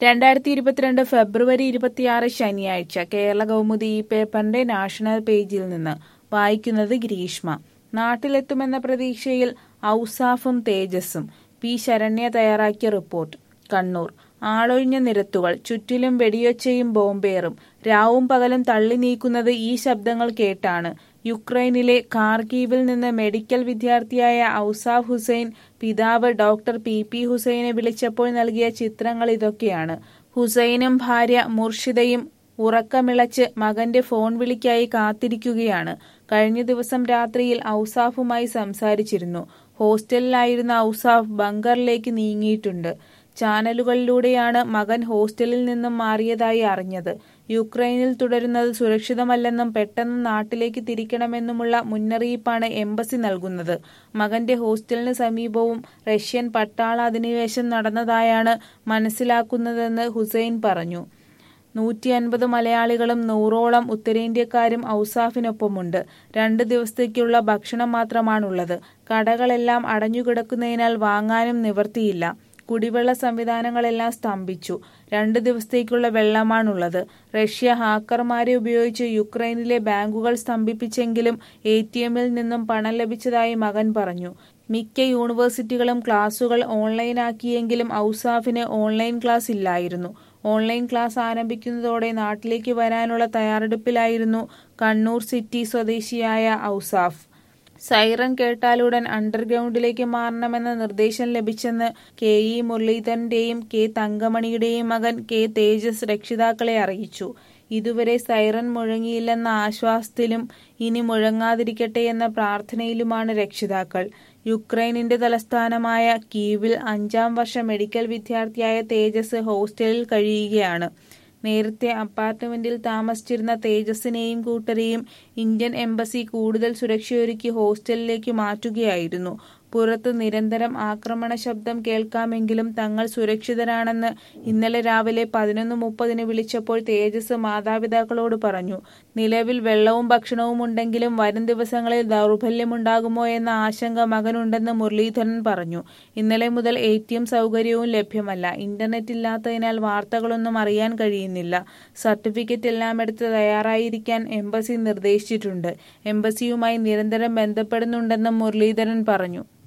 രണ്ടായിരത്തി ഇരുപത്തിരണ്ട് ഫെബ്രുവരി ഇരുപത്തിയാറ് ശനിയാഴ്ച കേരള കൗമുദി ഈ പേപ്പറിന്റെ നാഷണൽ പേജിൽ നിന്ന് വായിക്കുന്നത് ഗ്രീഷ്മ നാട്ടിലെത്തുമെന്ന പ്രതീക്ഷയിൽ ഔസാഫും തേജസ്സും പി ശരണ്യ തയ്യാറാക്കിയ റിപ്പോർട്ട് കണ്ണൂർ ആളൊഴിഞ്ഞ നിരത്തുകൾ ചുറ്റിലും വെടിയൊച്ചയും ബോംബേറും രാവും പകലും തള്ളി നീക്കുന്നത് ഈ ശബ്ദങ്ങൾ കേട്ടാണ് യുക്രൈനിലെ കാർഗീവിൽ നിന്ന് മെഡിക്കൽ വിദ്യാർത്ഥിയായ ഔസാഫ് ഹുസൈൻ പിതാവ് ഡോക്ടർ പി പി ഹുസൈനെ വിളിച്ചപ്പോൾ നൽകിയ ചിത്രങ്ങൾ ഇതൊക്കെയാണ് ഹുസൈനും ഭാര്യ മുർഷിദയും ഉറക്കമിളച്ച് മകന്റെ ഫോൺ വിളിക്കായി കാത്തിരിക്കുകയാണ് കഴിഞ്ഞ ദിവസം രാത്രിയിൽ ഔസാഫുമായി സംസാരിച്ചിരുന്നു ഹോസ്റ്റലിലായിരുന്ന ഔസാഫ് ബങ്കറിലേക്ക് നീങ്ങിയിട്ടുണ്ട് ചാനലുകളിലൂടെയാണ് മകൻ ഹോസ്റ്റലിൽ നിന്നും മാറിയതായി അറിഞ്ഞത് യുക്രൈനിൽ തുടരുന്നത് സുരക്ഷിതമല്ലെന്നും പെട്ടെന്ന് നാട്ടിലേക്ക് തിരിക്കണമെന്നുമുള്ള മുന്നറിയിപ്പാണ് എംബസി നൽകുന്നത് മകന്റെ ഹോസ്റ്റലിന് സമീപവും റഷ്യൻ പട്ടാള അധിനിവേശം നടന്നതായാണ് മനസ്സിലാക്കുന്നതെന്ന് ഹുസൈൻ പറഞ്ഞു നൂറ്റി അൻപത് മലയാളികളും നൂറോളം ഉത്തരേന്ത്യക്കാരും ഔസാഫിനൊപ്പമുണ്ട് രണ്ട് ദിവസത്തേക്കുള്ള ഭക്ഷണം മാത്രമാണുള്ളത് കടകളെല്ലാം അടഞ്ഞുകിടക്കുന്നതിനാൽ വാങ്ങാനും നിവർത്തിയില്ല കുടിവെള്ള സംവിധാനങ്ങളെല്ലാം സ്തംഭിച്ചു രണ്ട് ദിവസത്തേക്കുള്ള വെള്ളമാണുള്ളത് റഷ്യ ഹാക്കർമാരെ ഉപയോഗിച്ച് യുക്രൈനിലെ ബാങ്കുകൾ സ്തംഭിപ്പിച്ചെങ്കിലും എ ടി എമ്മിൽ നിന്നും പണം ലഭിച്ചതായി മകൻ പറഞ്ഞു മിക്ക യൂണിവേഴ്സിറ്റികളും ക്ലാസുകൾ ഓൺലൈനാക്കിയെങ്കിലും ഔസാഫിന് ഓൺലൈൻ ക്ലാസ് ഇല്ലായിരുന്നു ഓൺലൈൻ ക്ലാസ് ആരംഭിക്കുന്നതോടെ നാട്ടിലേക്ക് വരാനുള്ള തയ്യാറെടുപ്പിലായിരുന്നു കണ്ണൂർ സിറ്റി സ്വദേശിയായ ഔസാഫ് സൈറൻ കേട്ടാലുടൻ അണ്ടർഗ്രൗണ്ടിലേക്ക് മാറണമെന്ന നിർദ്ദേശം ലഭിച്ചെന്ന് കെ ഇ മുരളീധരന്റെയും കെ തങ്കമണിയുടെയും മകൻ കെ തേജസ് രക്ഷിതാക്കളെ അറിയിച്ചു ഇതുവരെ സൈറൻ മുഴങ്ങിയില്ലെന്ന ആശ്വാസത്തിലും ഇനി മുഴങ്ങാതിരിക്കട്ടെ എന്ന പ്രാർത്ഥനയിലുമാണ് രക്ഷിതാക്കൾ യുക്രൈനിന്റെ തലസ്ഥാനമായ കീവിൽ അഞ്ചാം വർഷ മെഡിക്കൽ വിദ്യാർത്ഥിയായ തേജസ് ഹോസ്റ്റലിൽ കഴിയുകയാണ് നേരത്തെ അപ്പാർട്ട്മെന്റിൽ താമസിച്ചിരുന്ന തേജസിനെയും കൂട്ടരെയും ഇന്ത്യൻ എംബസി കൂടുതൽ സുരക്ഷയൊരുക്കി ഹോസ്റ്റലിലേക്ക് മാറ്റുകയായിരുന്നു പുറത്ത് നിരന്തരം ആക്രമണ ശബ്ദം കേൾക്കാമെങ്കിലും തങ്ങൾ സുരക്ഷിതരാണെന്ന് ഇന്നലെ രാവിലെ പതിനൊന്ന് മുപ്പതിന് വിളിച്ചപ്പോൾ തേജസ് മാതാപിതാക്കളോട് പറഞ്ഞു നിലവിൽ വെള്ളവും ഭക്ഷണവും ഉണ്ടെങ്കിലും വരും ദിവസങ്ങളിൽ ദൗർബല്യമുണ്ടാകുമോ എന്ന ആശങ്ക മകനുണ്ടെന്ന് മുരളീധരൻ പറഞ്ഞു ഇന്നലെ മുതൽ എ ടി എം സൗകര്യവും ലഭ്യമല്ല ഇന്റർനെറ്റ് ഇല്ലാത്തതിനാൽ വാർത്തകളൊന്നും അറിയാൻ കഴിയുന്നില്ല സർട്ടിഫിക്കറ്റ് എല്ലാം എടുത്ത് തയ്യാറായിരിക്കാൻ എംബസി നിർദ്ദേശിച്ചിട്ടുണ്ട് എംബസിയുമായി നിരന്തരം ബന്ധപ്പെടുന്നുണ്ടെന്നും മുരളീധരൻ പറഞ്ഞു